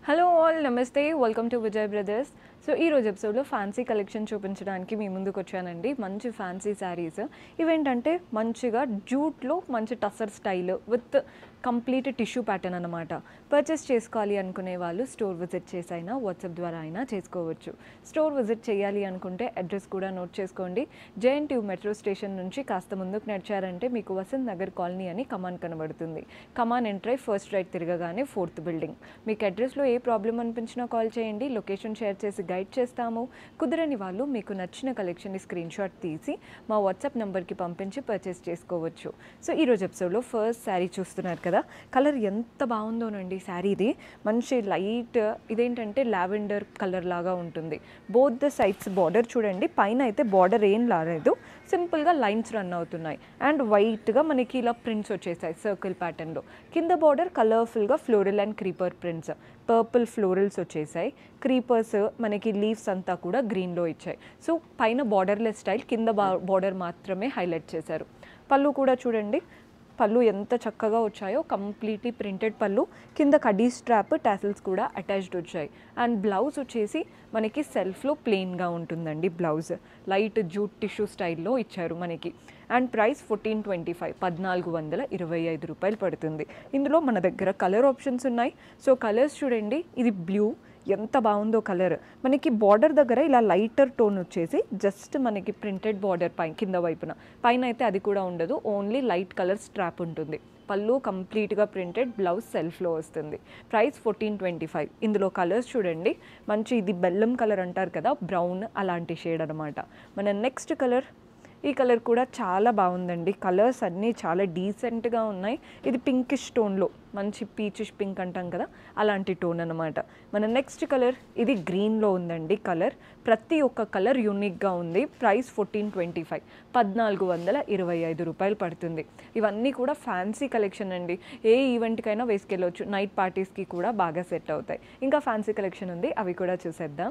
hello all నమస్తే welcome to Vijay brothers so ఈ రోజు ఎపిసోడ్లో ఫ్యాన్సీ కలెక్షన్ చూపించడానికి మీ ముందుకు వచ్చానండి మంచి ఫ్యాన్సీ శారీస్ ఇవేంటంటే మంచిగా జూట్లో మంచి tussar style with complete tissue pattern అనమాట పర్చేస్ చేసుకోవాలి అనుకునే వాళ్ళు స్టోర్ విజిట్ చేసి అయినా వాట్సాప్ ద్వారా అయినా చేసుకోవచ్చు స్టోర్ విజిట్ చేయాలి అనుకుంటే అడ్రస్ కూడా నోట్ చేసుకోండి జేఎన్టీయూ మెట్రో స్టేషన్ నుంచి కాస్త ముందుకు నడిచారంటే మీకు వసంత్ నగర్ కాలనీ అని కమాన్ కనబడుతుంది కమాన్ ఎంటర్ అయి ఫస్ట్ రైట్ తిరగగానే ఫోర్త్ బిల్డింగ్ మీకు అడ్రస్లో ఏ ప్రాబ్లం అనిపించినా కాల్ చేయండి లొకేషన్ షేర్ చేసి గైడ్ చేస్తాము కుదరని వాళ్ళు మీకు నచ్చిన కలెక్షన్ని స్క్రీన్ షాట్ తీసి మా వాట్సాప్ నెంబర్కి పంపించి పర్చేస్ చేసుకోవచ్చు సో ఈరోజు ఎపిసోడ్లో ఫస్ట్ శారీ చూస్తున్నారు కదా కలర్ ఎంత బాగుందోనండి శారీ ఇది మంచి లైట్ ఇదేంటంటే లావెండర్ కలర్ లాగా ఉంటుంది బోత్ ద సైడ్స్ బార్డర్ చూడండి పైన అయితే బార్డర్ ఏం లాలేదు సింపుల్గా లైన్స్ రన్ అవుతున్నాయి అండ్ వైట్గా మనకి ఇలా ప్రింట్స్ వచ్చేసాయి సర్కిల్ ప్యాటర్న్లో కింద బార్డర్ కలర్ఫుల్గా floral and creeper prints purple florals వచ్చేసాయి క్రీపర్స్ మనకి లీవ్స్ అంతా కూడా గ్రీన్లో ఇచ్చాయి సో పైన బార్డర్లెస్ స్టైల్ కింద బార్డర్ మాత్రమే హైలైట్ చేశారు పళ్ళు కూడా చూడండి పళ్ళు ఎంత చక్కగా వచ్చాయో కంప్లీట్లీ ప్రింటెడ్ పళ్ళు కింద కడీ స్ట్రాప్ టాసిల్స్ కూడా అటాచ్డ్ వచ్చాయి అండ్ బ్లౌజ్ వచ్చేసి మనకి సెల్ఫ్లో ప్లెయిన్గా ఉంటుందండి బ్లౌజ్ లైట్ జూట్ టిష్యూ స్టైల్లో ఇచ్చారు మనకి and price fourteen twenty five పద్నాలుగు వందల ఇరవై ఐదు రూపాయలు పడుతుంది ఇందులో మన దగ్గర కలర్ ఆప్షన్స్ ఉన్నాయి సో కలర్స్ చూడండి ఇది బ్లూ ఎంత బాగుందో కలర్ మనకి బార్డర్ దగ్గర ఇలా లైటర్ టోన్ వచ్చేసి జస్ట్ మనకి ప్రింటెడ్ బార్డర్ పై కింద వైపున పైన అయితే అది కూడా ఉండదు ఓన్లీ లైట్ కలర్ స్ట్రాప్ ఉంటుంది పళ్ళు కంప్లీట్గా ప్రింటెడ్ బ్లౌజ్ సెల్ఫ్లో వస్తుంది ప్రైస్ ఫోర్టీన్ ట్వంటీ ఫైవ్ ఇందులో కలర్స్ చూడండి మంచి ఇది బెల్లం కలర్ అంటారు కదా బ్రౌన్ అలాంటి షేడ్ అనమాట మన నెక్స్ట్ కలర్ ఈ కలర్ కూడా చాలా బాగుందండి కలర్స్ అన్నీ చాలా డీసెంట్గా ఉన్నాయి ఇది పింకిష్ టోన్లో మంచి పీచిష్ పింక్ అంటాం కదా అలాంటి టోన్ అనమాట మన నెక్స్ట్ కలర్ ఇది గ్రీన్లో ఉందండి కలర్ ప్రతి ఒక్క కలర్ యూనిక్గా ఉంది ప్రైస్ ఫోర్టీన్ ట్వంటీ ఫైవ్ పద్నాలుగు వందల ఇరవై ఐదు రూపాయలు పడుతుంది ఇవన్నీ కూడా ఫ్యాన్సీ కలెక్షన్ అండి ఏ ఈవెంట్కైనా వేసుకెళ్ళవచ్చు నైట్ పార్టీస్కి కూడా బాగా సెట్ అవుతాయి ఇంకా ఫ్యాన్సీ కలెక్షన్ ఉంది అవి కూడా చూసేద్దాం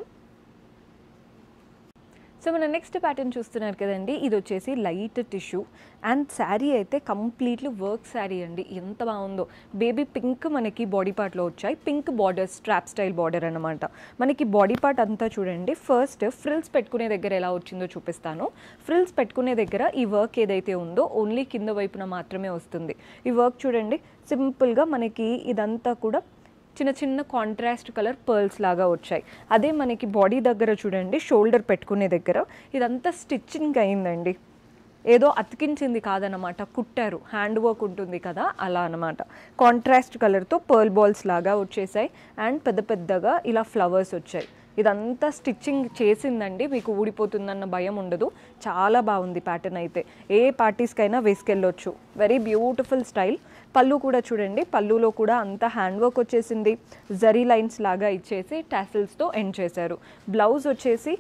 సో మన నెక్స్ట్ ప్యాటర్న్ చూస్తున్నారు కదండి ఇది వచ్చేసి లైట్ టిష్యూ అండ్ శారీ అయితే కంప్లీట్లీ వర్క్ శారీ అండి ఎంత బాగుందో బేబీ పింక్ మనకి బాడీ పార్ట్లో వచ్చాయి pink border strap style border అనమాట మనకి బాడీ పార్ట్ అంతా చూడండి ఫస్ట్ ఫ్రిల్స్ పెట్టుకునే దగ్గర ఎలా వచ్చిందో చూపిస్తాను ఫ్రిల్స్ పెట్టుకునే దగ్గర ఈ వర్క్ ఏదైతే ఉందో ఓన్లీ కింద వైపున మాత్రమే వస్తుంది ఈ వర్క్ చూడండి సింపుల్గా మనకి ఇదంతా కూడా చిన్న చిన్న కాంట్రాస్ట్ కలర్ పర్ల్స్ లాగా వచ్చాయి అదే మనకి బాడీ దగ్గర చూడండి షోల్డర్ పెట్టుకునే దగ్గర ఇదంతా స్టిచ్చింగ్ అయిందండి ఏదో అతికించింది కాదనమాట కుట్టారు హ్యాండ్ వర్క్ ఉంటుంది కదా అలా అనమాట కాంట్రాస్ట్ కలర్తో పర్ల్ బాల్స్ లాగా వచ్చేసాయి అండ్ పెద్ద పెద్దగా ఇలా ఫ్లవర్స్ వచ్చాయి ఇదంతా స్టిచ్చింగ్ చేసిందండి మీకు ఊడిపోతుందన్న భయం ఉండదు చాలా బాగుంది ప్యాటర్న్ అయితే ఏ పార్టీస్కైనా వేసుకెళ్ళొచ్చు వెరీ బ్యూటిఫుల్ స్టైల్ పళ్ళు కూడా చూడండి పళ్ళులో కూడా అంతా హ్యాండ్ వర్క్ వచ్చేసింది జరీ లైన్స్ లాగా ఇచ్చేసి టాసిల్స్తో ఎండ్ చేశారు బ్లౌజ్ వచ్చేసి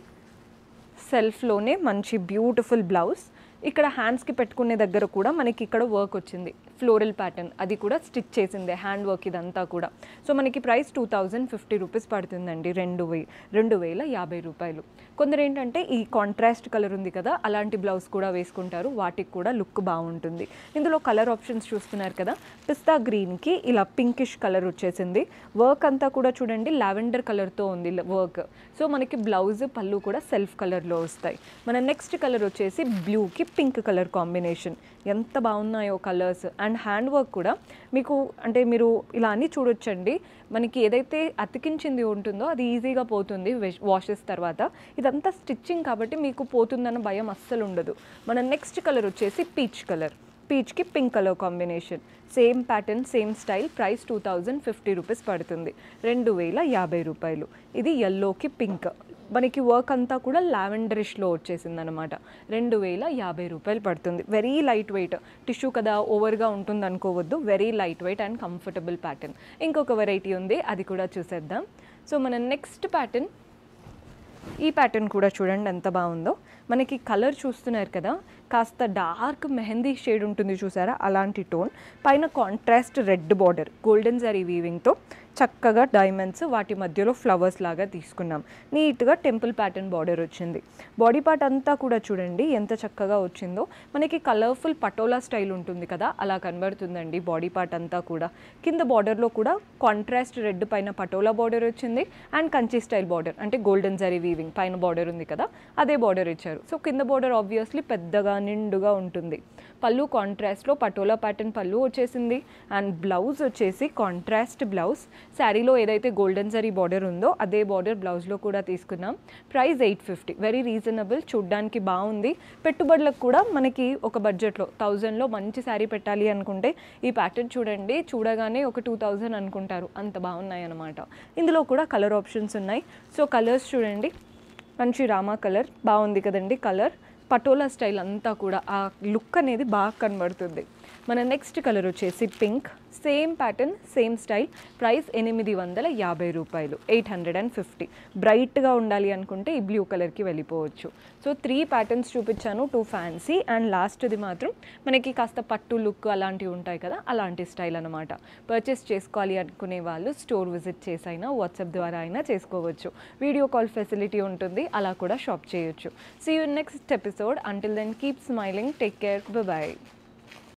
సెల్ఫ్లోనే మంచి బ్యూటిఫుల్ బ్లౌజ్ ఇక్కడ హ్యాండ్స్కి పెట్టుకునే దగ్గర కూడా మనకి ఇక్కడ వర్క్ వచ్చింది ఫ్లోరల్ ప్యాటర్న్ అది కూడా స్టిచ్ చేసిందే హ్యాండ్ వర్క్ ఇదంతా కూడా సో మనకి price two thousand fifty rupees పడుతుందండి రెండు వే రెండు వేల యాభై రూపాయలు కొందరు ఏంటంటే ఈ కాంట్రాస్ట్ కలర్ ఉంది కదా అలాంటి బ్లౌజ్ కూడా వేసుకుంటారు వాటికి కూడా లుక్ బాగుంటుంది ఇందులో కలర్ ఆప్షన్స్ చూస్తున్నారు కదా పిస్తా గ్రీన్కి ఇలా పింకిష్ కలర్ వచ్చేసింది వర్క్ అంతా కూడా చూడండి లావెండర్ కలర్తో ఉంది వర్క్ సో మనకి బ్లౌజ్ పళ్ళు కూడా సెల్ఫ్ కలర్లో వస్తాయి మన నెక్స్ట్ కలర్ వచ్చేసి బ్లూకి పింక్ కలర్ కాంబినేషన్ ఎంత బాగున్నాయో కలర్స్ అండ్ హ్యాండ్ వర్క్ కూడా మీకు అంటే మీరు ఇలా అన్నీ చూడొచ్చండి మనకి ఏదైతే అతికించింది ఉంటుందో అది ఈజీగా పోతుంది వాషెస్ తర్వాత ఇదంతా స్టిచ్చింగ్ కాబట్టి మీకు పోతుందన్న భయం అస్సలు ఉండదు మన నెక్స్ట్ కలర్ వచ్చేసి పీచ్ కలర్ పీచ్కి pink colour combination same pattern same style price two thousand fifty rupees పడుతుంది రెండు వేల యాభై రూపాయలు ఇది ఎల్లోకి పింక్ మనకి వర్క్ అంతా కూడా లావెండరిష్లో వచ్చేసింది అనమాట రెండు వేల యాభై రూపాయలు పడుతుంది వెరీ లైట్ వెయిట్ టిష్యూ కదా ఓవర్గా ఉంటుంది అనుకోవద్దు very light weight and comfortable pattern ఇంకొక వెరైటీ ఉంది అది కూడా చూసేద్దాం సో మన నెక్స్ట్ ప్యాటర్న్ ఈ ప్యాటర్న్ కూడా చూడండి ఎంత బాగుందో మనకి కలర్ చూస్తున్నారు కదా కాస్త డార్క్ మెహందీ షేడ్ ఉంటుంది చూసారా అలాంటి టోన్ పైన contrast red border golden zari వీవింగ్తో చక్కగా డైమండ్స్ వాటి మధ్యలో ఫ్లవర్స్ లాగా తీసుకున్నాం నీట్గా టెంపుల్ ప్యాటర్న్ బార్డర్ వచ్చింది బాడీ పార్ట్ అంతా కూడా చూడండి ఎంత చక్కగా వచ్చిందో మనకి కలర్ఫుల్ పటోలా స్టైల్ ఉంటుంది కదా అలా కనబడుతుందండి బాడీ పార్ట్ అంతా కూడా కింద బార్డర్లో కూడా కాంట్రాస్ట్ రెడ్ పైన పటోలా బార్డర్ వచ్చింది అండ్ కంచి స్టైల్ బార్డర్ అంటే గోల్డెన్ జరీ వీవింగ్ పైన బార్డర్ ఉంది కదా అదే బార్డర్ ఇచ్చారు సో కింద బార్డర్ ఆబ్వియస్లీ పెద్దగా నిండుగా ఉంటుంది పళ్ళు కాంట్రాస్ట్లో పటోలా ప్యాటర్న్ పళ్ళు వచ్చేసింది అండ్ బ్లౌజ్ వచ్చేసి కాంట్రాస్ట్ బ్లౌజ్ శారీలో ఏదైతే గోల్డెన్ జరీ బార్డర్ ఉందో అదే బార్డర్ బ్లౌజ్లో కూడా తీసుకున్నాం price eight fifty very reasonable చూడ్డానికి బాగుంది పెట్టుబడులకు కూడా మనకి ఒక బడ్జెట్లో థౌజండ్లో మంచి శారీ పెట్టాలి అనుకుంటే ఈ ప్యాటర్న్ చూడండి చూడగానే ఒక టూ థౌజండ్ అనుకుంటారు అంత బాగున్నాయి అనమాట ఇందులో కూడా కలర్ ఆప్షన్స్ ఉన్నాయి సో కలర్స్ చూడండి మంచి రామా కలర్ బాగుంది కదండి కలర్ పటోలా స్టైల్ అంతా కూడా ఆ లుక్ అనేది బాగా కనబడుతుంది మన నెక్స్ట్ కలర్ వచ్చేసి pink same pattern same style price ఎనిమిది వందల యాభై రూపాయలు ఎయిట్ హండ్రెడ్ అండ్ ఫిఫ్టీ బ్రైట్గా ఉండాలి అనుకుంటే ఈ బ్లూ కలర్కి వెళ్ళిపోవచ్చు సో త్రీ ప్యాటర్న్స్ చూపించాను టూ ఫ్యాన్సీ అండ్ లాస్ట్ది మాత్రం మనకి కాస్త పట్టు లుక్ అలాంటివి ఉంటాయి కదా అలాంటి స్టైల్ అనమాట పర్చేస్ చేసుకోవాలి అనుకునే వాళ్ళు స్టోర్ విజిట్ చేసైనా వాట్సాప్ ద్వారా అయినా చేసుకోవచ్చు వీడియో కాల్ ఫెసిలిటీ ఉంటుంది అలా కూడా షాప్ చేయొచ్చు see you next episode until then keep smiling take care bye